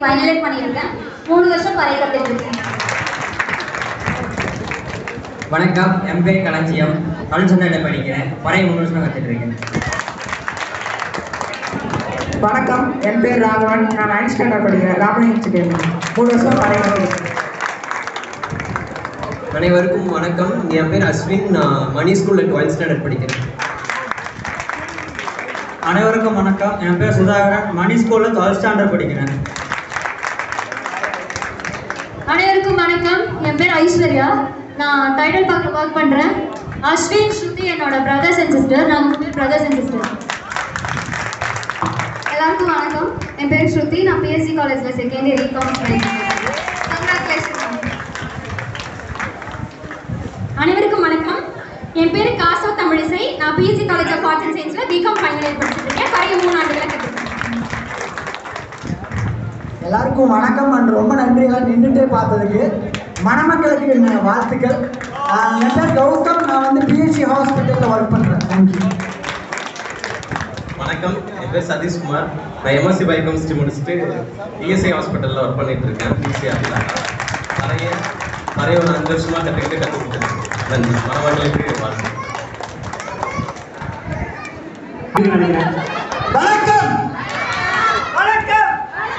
final year பண்ணியிருக்கேன் மூணு வருஷம் பறை கற்றுட்டு இருக்கேன் வணக்கம் என் பேர் களஞ்சியம் தமிழ் சொன்ன படிக்கிறேன் பறை மூணு வருஷம் கற்றுட்டு இருக்கேன் வணக்கம் என் பேர் ராகவன் நான் நைன்த் ஸ்டாண்டர்ட் படிக்கிறேன் ராமலிங்க இன்ஸ்டியூட் மூணு வருஷம் பழைய அனைவருக்கும் வணக்கம் என் பேர் அஸ்வின் நான் மணி ஸ்கூலில் டுவெல்த் ஸ்டாண்டர்ட் படிக்கிறேன் அனைவருக்கும் வணக்கம் என் பேர் சுதாகரன் மணி ஸ்கூலில் டுவெல்த் ஸ்டாண்டர்ட் படிக்கிறேன் அனைவருக்கும் வணக்கம் என் பேர் ஐஸ்வர்யா நான் டைடல் பார்க்க ஒர்க் பண்ணுறேன் அஸ்வின் ஸ்ருதி என்னோட பிரதர்ஸ் அண்ட் சிஸ்டர் நாங்கள் மூணு பேர் பிரதர்ஸ் அண்ட் சிஸ்டர் எல்லாருக்கும் வணக்கம் என் பேர் ஸ்ருதி நான் பிஎஸ்சி காலேஜில் செகண்ட் இயர் இகாமர்ஸ் கங்க்ராச்சுலேஷன் அனைவருக்கும் வணக்கம் என் பேரு காசோ தமிழிசை நான் BSc college of arts and சயின்ஸ்ல பிகாம் ஃபைனல் இயர் படிச்சுட்டு இருக்கேன் பழைய மூணு ஆண்டுகளை கற்றுக்கேன் எல்லாருக்கும் வணக்கம் அண்ட் ரொம்ப நன்றி எல்லாம் நின்றுட்டே பார்த்ததுக்கு மணமக்களுக்கு என்ன வாழ்த்துக்கள் ஆஹ் என் பேர் கௌதம் நான் வந்து பிஎஸ்சி ஹாஸ்பிட்டலில் ஒர்க் பண்ணுறேன் தேங்க்யூ வணக்கம் என் பேர் சதீஷ்குமார் நான் எம்எஸ்சி பயோகெமிஸ்ட்ரி முடிச்சுட்டு இஎஸ்ஐ ஹாஸ்பிட்டலில் ஒர்க் பண்ணிட்டு இருக்கேன் பிசிஆரில் நிறைய நிறைய ஒரு அஞ்சு வருஷமாக கற்றுக்கிட்டு கற்றுக்கிட்டு இருக்கேன் நன்றி மணமக்களுக்கு வாழ்த்து வணக்கம் வணக்கம்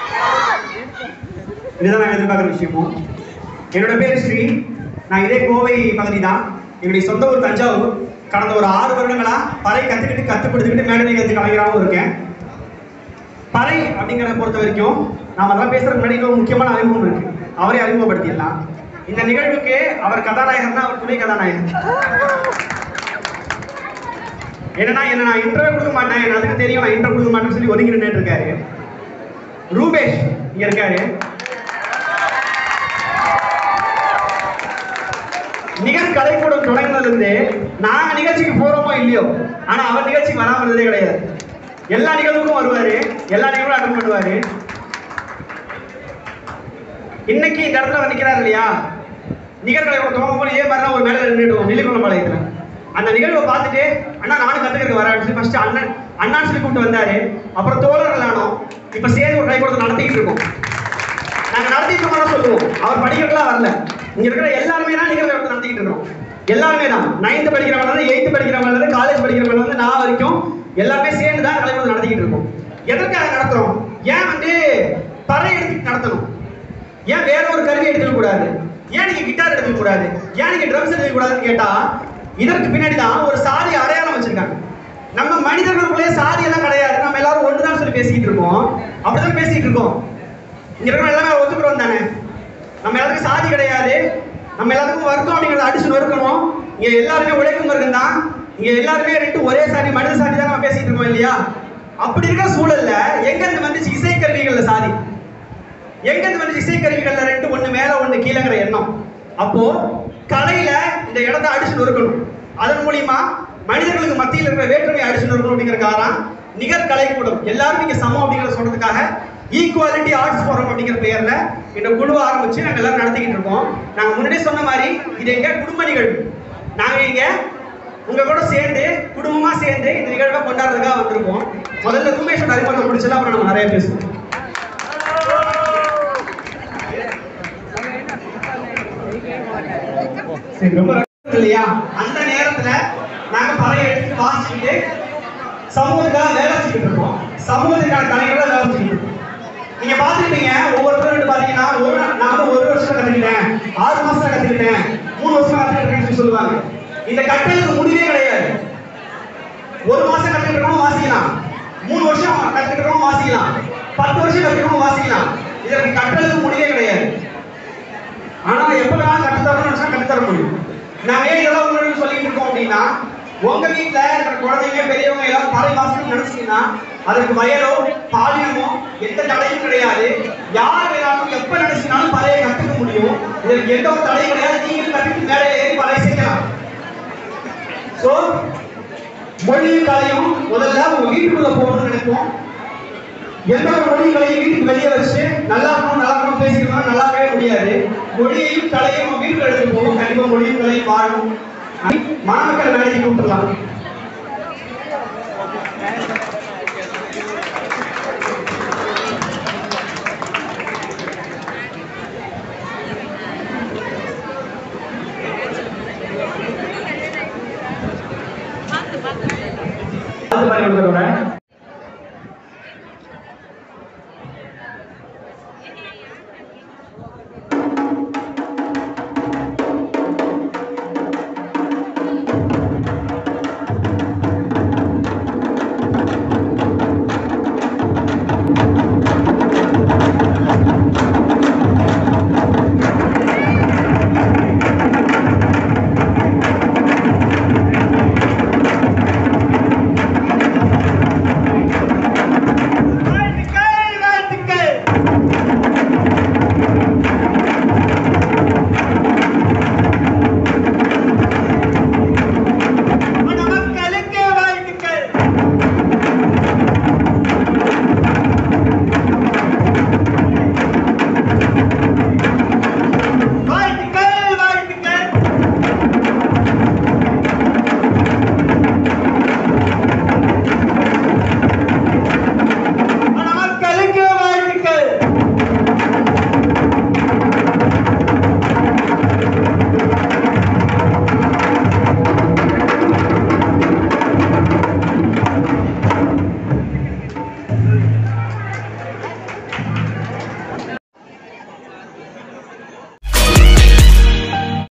இதுதான் நான் எதிர்பார்க்குற விஷயமும் என்னோட பேர் ஸ்ரீ நான் இதே கோவை பகுதி தான் என்னுடைய சொந்த ஊர் தஞ்சாவூர் கடந்த ஒரு ஆறு வருடங்களா பறை கற்றுக்கிட்டு கற்றுக் கொடுத்துக்கிட்டு மேடை நிகழ்ச்சி கலைஞராகவும் இருக்கேன் பறை அப்படிங்கிறத பொறுத்த வரைக்கும் நாம அதெல்லாம் பேசுறதுக்கு முன்னாடி இன்னொரு முக்கியமான அறிமுகம் இருக்கு அவரே அறிமுகப்படுத்திடலாம் இந்த நிகழ்வுக்கு அவர் கதாநாயகர் தான் அவர் துணை கதாநாயகர் என்னன்னா என்ன நான் இன்டர்வியூ கொடுக்க மாட்டேன் எனக்கு அதுக்கு தெரியும் நான் இன்டர்வியூ கொடுக்க மாட்டேன்னு சொல்லி ஒதுங்கி நின்றுட்டு இருக்காரு ரூபேஷ் இங்க இருக்காரு நிகழ் கலைக்கூடம் தொடங்கினதுல இருந்து நாங்க நிகழ்ச்சிக்கு போறோமோ இல்லையோ ஆனா அவர் நிகழ்ச்சிக்கு வராம இருந்ததே கிடையாது எல்லா நிகழ்வுக்கும் வருவாரு எல்லா நிகழ்வும் அட்டன் பண்ணுவாரு இன்னைக்கு இந்த இடத்துல அவர் நிக்கிறாரு இல்லையா நிகழ்களை துவங்கும் போது இதே மாதிரி தான் ஒரு மேடையில் நின்றுடுவோம் நெல்லிக்குளம் பாளையத்துல அந்த நிகழ்வை பார்த்துட்டு அண்ணா நானும் கத்துக்கிறதுக்கு வரேன் சொல்லி ஃபர்ஸ்ட் அண்ணன் அண்ணான்னு சொல்லி கூப்பிட்டு வந்தாரு அப்புறம் தோழர்கள் ஆனோம் இப்ப சேர்ந்து ஒரு கை கொடுத்து நடத்திக்கிட்டு இருக்கோம் நாங்க நடத்திட்டு இருக்கோம் சொல்லுவோம் அவர் படிக்கிறதுலாம் வரல இங்க இருக்கிற எல்லாருமே தான் நிகழ்வை எடுத்து நடத்திக்கிட்டு இருக்கோம் எல்லாருமே தான் நைன்த் படிக்கிறவங்க இருந்து எயித்து படிக்கிறவங்க இருந்து காலேஜ் படிக்கிறவங்க வந்து நான் வரைக்கும் எல்லாருமே சேர்ந்து தான் கலைக்கூடம் நடத்திக்கிட்டு இருக்கோம் எதற்காக நடத்துறோம் ஏன் வந்து பறை எடுத்து நடத்தணும் ஏன் வேற ஒரு கருவி எடுத்துக்க கூடாது ஏன் நீங்க கிட்டார் எடுத்துக்க கூடாது ஏன் நீங்க ட்ரம்ஸ் எடுத்துக்க கூடாதுன்னு கேட்டா இதற்கு பின்னாடி தான் ஒரு சாதி அடையாளம் வச்சிருக்காங்க நம்ம மனிதர்களுக்குள்ளே சாதி எல்லாம் கிடையாது நம்ம எல்லாரும் ஒண்ணுதான் சொல்லி பேசிக்கிட்டு இருக்கோம் அப்படிதான் பேசிக்கிட்டு இருக்கோம் இங்க இருக்கிற எல்லாமே ஒத்துக்கிறோம் தானே நம்ம எல்லாத்துக்கும் சாதி கிடையாது நம்ம எல்லாத்துக்கும் வர்க்கம் அப்படிங்கிறத அடிச்சு நொறுக்கணும் இங்க எல்லாருமே உழைக்கும் வர்க்கம் தான் இங்க எல்லாருமே ரெண்டு ஒரே சாதி மனித சாதி தான் நம்ம பேசிட்டு இருக்கோம் இல்லையா அப்படி இருக்கிற சூழல்ல எங்க இருந்து வந்துச்சு இசைக்கருவிகள்ல சாதி எங்க இருந்து வந்து இசைக்கருவிகள்ல ரெண்டு ஒண்ணு மேல ஒண்ணு கீழங்கிற எண்ணம் அப்போ கலையில இந்த இடத்த அடிச்சு நொறுக்கணும் அதன் மூலியமா மனிதர்களுக்கு மத்தியில் இருக்கிற வேற்றுமை அடிச்சு நொறுக்கணும் அப்படிங்கறதுக்காக நிகர் கலைக்கூடம் எல்லாரும் நீங்க சமம் அப்படிங்கறத சொல்றதுக்காக ஈக்குவாலிட்டி ஆர்ட்ஸ் ஃபோரம் அப்படிங்கிற பெயர்ல இந்த குழுவை ஆரம்பிச்சு நாங்க எல்லாரும் நடத்திக்கிட்டு இருக்கோம் நாங்க முன்னாடியே சொன்ன மாதிரி இது எங்க குடும்ப நிகழ்வு நாங்க இங்க உங்க கூட சேர்ந்து குடும்பமா சேர்ந்து இந்த நிகழ்வை கொண்டாடுறதுக்காக வந்திருக்கோம் முதல்ல ரூமேஷோட அறிமுகத்தை முடிச்சல அப்புறம் நம்ம நிறைய பேசுவோம் சரி, ரொம்ப இல்லையா அந்த நேரத்துல நாங்க பறைய எடுத்து வாசிச்சுட்டு சமூகத்துக்காக வேலை செஞ்சுட்டு இருக்கோம் சமூகத்துக்கான கலைகளை வேலை செஞ்சுட்டு இருக்கோம் நீங்க பாத்துருப்பீங்க ஒவ்வொருத்தரும் வந்து பாத்தீங்கன்னா ஒரு நான் வந்து ஒரு வருஷம் கத்துக்கிட்டேன் ஆறு மாசம் கத்துக்கிட்டேன் மூணு வருஷம் கத்துக்கிட்டேன்னு சொல்லி சொல்லுவாங்க இந்த கற்றலுக்கு முடிவே கிடையாது ஒரு மாசம் கத்துக்கிட்டோம் வாசிக்கலாம் மூணு வருஷம் கத்துக்கிட்டோம் வாசிக்கலாம் பத்து வருஷம் கத்துக்கிட்டோம் வாசிக்கலாம் இதற்கு கற்றலுக்கு முடிவே கிடையாது ஆனா எப்ப வேணாலும் கற்றுத்தரணும்னு நினைச்சா கற்றுத்தர முடியும் நாங்க ஏன் இதெல்லாம் உங்களுக்கு சொல்லிட்டு இருக்கோம் அப்படின்னா உங்க வீட்டுல இருக்கிற குழந்தைங்க பெரியவங்க எல்லாம் பறை வாசனம் நினைச்சீங்கன்னா அதற்கு வயலோ பாலினமோ எந்த தடையும் கிடையாது யார் வேணாலும் எப்ப நினைச்சினாலும் பறையை கத்துக்க முடியும் இதற்கு எந்த ஒரு தடையும் கிடையாது நீங்களும் கற்றுட்டு மேலே ஏறி பறை செய்யலாம் சோ மொழியும் கலையும் முதல்ல உங்க வீட்டுக்குள்ள போகணும்னு நினைப்போம் எந்த ஒரு மொழிகளையும் வீட்டுக்கு வெளியே வச்சு நல்லா இருக்கணும் நல்லா இருக்கணும் பேசிக்கணும் நல்லாவே முடியாது மொழியையும் கலையும் வீட்டுக்கு எடுத்து போகும் கண்டிப்பா மொழியும் கலையும் வாழும் மாணவர்கள் வேலைக்கு கூப்பிடலாம்